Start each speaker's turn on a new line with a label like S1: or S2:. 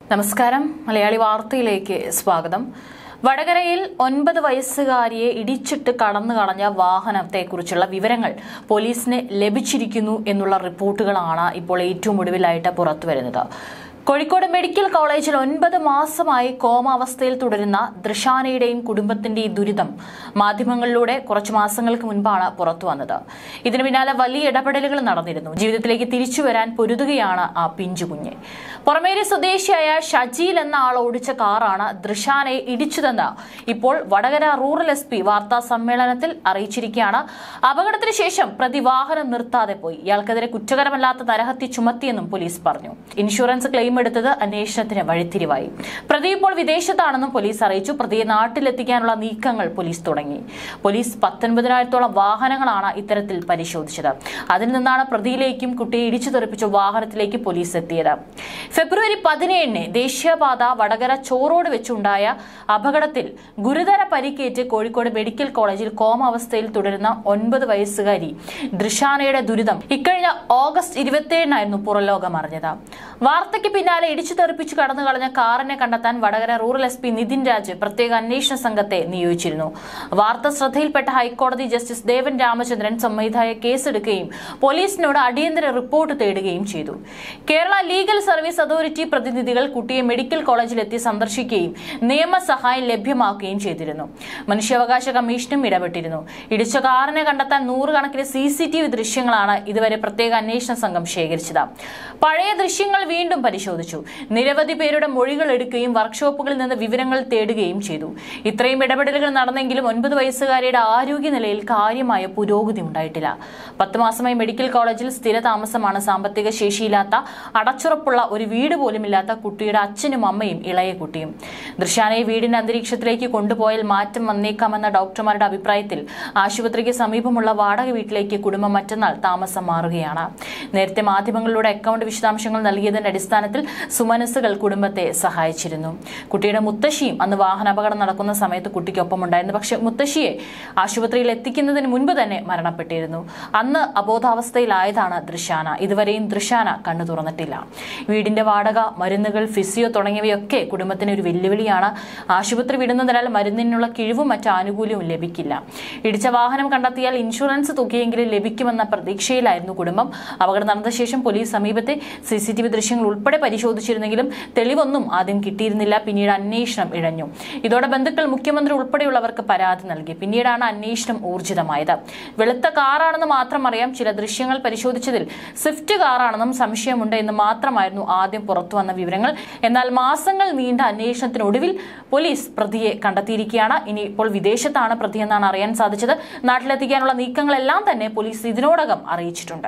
S1: നമസ്കാരം മലയാളി വാർത്തയിലേക്ക് സ്വാഗതം വടകരയിൽ ഒൻപത് വയസ്സുകാരിയെ ഇടിച്ചിട്ട് കടന്നു കളഞ്ഞ വാഹനത്തെക്കുറിച്ചുള്ള വിവരങ്ങൾ പോലീസിന് ലഭിച്ചിരിക്കുന്നു എന്നുള്ള റിപ്പോർട്ടുകളാണ് ഇപ്പോൾ ഏറ്റവും ഒടുവിലായിട്ട് പുറത്തുവരുന്നത് കോഴിക്കോട് മെഡിക്കൽ കോളേജിൽ ഒൻപത് മാസമായി കോമാവസ്ഥയിൽ തുടരുന്ന ദൃശാനയുടെയും കുടുംബത്തിന്റെയും ദുരിതം മാധ്യമങ്ങളിലൂടെ കുറച്ചു മാസങ്ങൾക്ക് മുൻപാണ് പുറത്തു വന്നത് ഇതിന് പിന്നാലെ വലിയ ഇടപെടലുകൾ നടന്നിരുന്നു ജീവിതത്തിലേക്ക് തിരിച്ചു വരാൻ പൊരുതുകയാണ് ആ പിഞ്ചുകുഞ്ഞ് പുറമേരി സ്വദേശിയായ ഷജീൽ എന്ന ആൾ ഓടിച്ച കാറാണ് ദൃശാനയെ ഇടിച്ചതെന്ന് ഇപ്പോൾ വടകര റൂറൽ എസ് പി വാർത്താ സമ്മേളനത്തിൽ അറിയിച്ചിരിക്കുകയാണ് അപകടത്തിന് ശേഷം പ്രതി വാഹനം നിർത്താതെ പോയി ഇയാൾക്കെതിരെ കുറ്റകരമല്ലാത്ത നരഹത്യ ചുമത്തിയെന്നും പോലീസ് പറഞ്ഞു ഇൻഷുറൻസ് ക്ലെയിം എടുത്തത് അന്വേഷണത്തിന് വഴിത്തിരിവായി പ്രതി ഇപ്പോൾ വിദേശത്താണെന്നും പോലീസ് അറിയിച്ചു പ്രതിയെ നാട്ടിലെത്തിക്കാനുള്ള നീക്കങ്ങൾ പോലീസ് തുടങ്ങി പോലീസ് പത്തൊൻപതിനായിരത്തോളം വാഹനങ്ങളാണ് ഇത്തരത്തിൽ പരിശോധിച്ചത് അതിൽ നിന്നാണ് പ്രതിയിലേക്കും കുട്ടിയെ ഇടിച്ചു തെറിപ്പിച്ച വാഹനത്തിലേക്ക് പോലീസ് എത്തിയത് ഫെബ്രുവരി പതിനേഴിന് ദേശീയപാത വടകര ചോറോട് വെച്ചുണ്ടായ അപകടത്തിൽ ഗുരുതര പരിക്കേറ്റ് കോഴിക്കോട് മെഡിക്കൽ കോളേജിൽ കോമാവസ്ഥയിൽ തുടരുന്ന ഒൻപത് വയസ്സുകാരി ദൃശാനയുടെ ദുരിതം ഇക്കഴിഞ്ഞ ഓഗസ്റ്റ് ഇരുപത്തിയേഴിനായിരുന്നു പുറംലോകം അറിഞ്ഞത് വാർത്തയ്ക്ക് പിന്നാലെ ഇടിച്ചു തെറിപ്പിച്ചു കടന്നു കളഞ്ഞ കാറിനെ കണ്ടെത്താൻ Vadakara rural S P Nithin Raj പ്രത്യേക അന്വേഷണ സംഘത്തെ നിയോഗിച്ചിരുന്നു വാർത്ത ശ്രദ്ധയിൽപ്പെട്ട ഹൈക്കോടതി ജസ്റ്റിസ് ദേവൻ രാമചന്ദ്രൻ സംവിധായ കേസെടുക്കുകയും പോലീസിനോട് അടിയന്തര റിപ്പോർട്ട് തേടുകയും ചെയ്തു കേരള ലീഗൽ സർവീസ് അതോറിറ്റി പ്രതിനിധികൾ കുട്ടിയെ മെഡിക്കൽ കോളേജിലെത്തി സന്ദർശിക്കുകയും നിയമസഹായം ലഭ്യമാക്കുകയും ചെയ്തിരുന്നു മനുഷ്യാവകാശ കമ്മീഷനും ഇടപെട്ടിരുന്നു ഇടിച്ച കാറിനെ കണ്ടെത്താൻ നൂറുകണക്കിന് സി സി ടി വി ദൃശ്യങ്ങളാണ് ഇതുവരെ പ്രത്യേക അന്വേഷണ സംഘം ശേഖരിച്ചത് പഴയ ദൃശ്യങ്ങൾ വീണ്ടും പരിശോധിച്ചു നിരവധി പേരുടെ മൊഴികൾ എടുക്കുകയും വർക്ക്ഷോപ്പുകളിൽ നിന്ന് വിവരങ്ങൾ തേടുകയും ചെയ്തു ഇത്രയും ഇടപെടലുകൾ നടന്നെങ്കിലും ഒൻപത് വയസ്സുകാരിയുടെ ആരോഗ്യനിലയിൽ കാര്യമായ പുരോഗതി ഉണ്ടായിട്ടില്ല പത്ത് മാസമായി മെഡിക്കൽ കോളേജിൽ സ്ഥിര താമസമാണ് സാമ്പത്തിക ശേഷിയില്ലാത്ത അടച്ചുറപ്പുള്ള ഒരു വീട് പോലുമില്ലാത്ത കുട്ടിയുടെ അച്ഛനും അമ്മയും ഇളയ കുട്ടിയും ദൃശ്യാനയെ വീടിന്റെ അന്തരീക്ഷത്തിലേക്ക് കൊണ്ടുപോയാൽ മാറ്റം വന്നേക്കാമെന്ന ഡോക്ടർമാരുടെ അഭിപ്രായത്തിൽ ആശുപത്രിക്ക് സമീപമുള്ള വാടക വീട്ടിലേക്ക് കുടുംബം മറ്റന്നാൾ താമസം മാറുകയാണ് നേരത്തെ മാധ്യമങ്ങളിലൂടെ അക്കൗണ്ട് വിശദാംശങ്ങൾ നൽകിയതിന്റെ അടിസ്ഥാനത്തിൽ സുമനസ്സുകൾ കുടുംബത്തെ സഹായിച്ചിരുന്നു കുട്ടിയുടെ മുത്തശ്ശിയും അന്ന് വാഹനാപകടം നടക്കുന്ന സമയത്ത് കുട്ടിക്കൊപ്പം ഉണ്ടായിരുന്നു പക്ഷെ മുത്തശ്ശിയെ ആശുപത്രിയിൽ എത്തിക്കുന്നതിന് മുൻപ് തന്നെ മരണപ്പെട്ടിരുന്നു അന്ന് അബോധാവസ്ഥയിലായതാണ് ദൃശാന ഇതുവരെയും ദൃശാന കണ്ണു തുറന്നിട്ടില്ല വീടിന്റെ വാടക മരുന്നുകൾ ഫിസിയോ തുടങ്ങിയവയൊക്കെ കുടുംബത്തിന് ഒരു വെല്ലുവിളിയാണ് ആശുപത്രി വിടുന്നതിനാൽ മരുന്നിനുള്ള കിഴിവും മറ്റ് ആനുകൂല്യവും ലഭിക്കില്ല ഇടിച്ച വാഹനം കണ്ടെത്തിയാൽ ഇൻഷുറൻസ് തുകയെങ്കിലും ലഭിക്കുമെന്ന പ്രതീക്ഷയിലായിരുന്നു കുടുംബം അപകടം നടന്ന ശേഷം പോലീസ് സമീപത്തെ സി സി ടി വി ദൃശ്യങ്ങൾ ഉൾപ്പെടെ പരിശോധിച്ചിരുന്നെങ്കിലും തെളിവൊന്നും ആദ്യം കിട്ടിയിരുന്നില്ല പിന്നീട് അന്വേഷണം ഇഴഞ്ഞു ഇതോടെ ബന്ധുക്കൾ മുഖ്യമന്ത്രി ഉൾപ്പെടെയുള്ളവർക്ക് പരാതി നൽകി പിന്നീടാണ് അന്വേഷണം ഊർജിതമായത് വെളുത്ത കാറാണെന്ന് മാത്രം അറിയാം ചില ദൃശ്യങ്ങൾ പരിശോധിച്ചതിൽ സ്വിഫ്റ്റ് കാറാണെന്നും സംശയമുണ്ട് എന്ന് മാത്രമായിരുന്നു ആദ്യം പുറത്തുവന്ന വിവരങ്ങൾ എന്നാൽ മാസങ്ങൾ നീണ്ട അന്വേഷണത്തിനൊടുവിൽ പോലീസ് പ്രതിയെ കണ്ടെത്തിയിരിക്കുകയാണ് ഇനി ഇപ്പോൾ വിദേശത്താണ് പ്രതിയെന്നാണ് അറിയാൻ സാധിച്ചത് നാട്ടിലെത്തിക്കാനുള്ള നീക്കങ്ങളെല്ലാം തന്നെ പോലീസ് ഇതിനോടകം അറിയിച്ചിട്ടുണ്ട്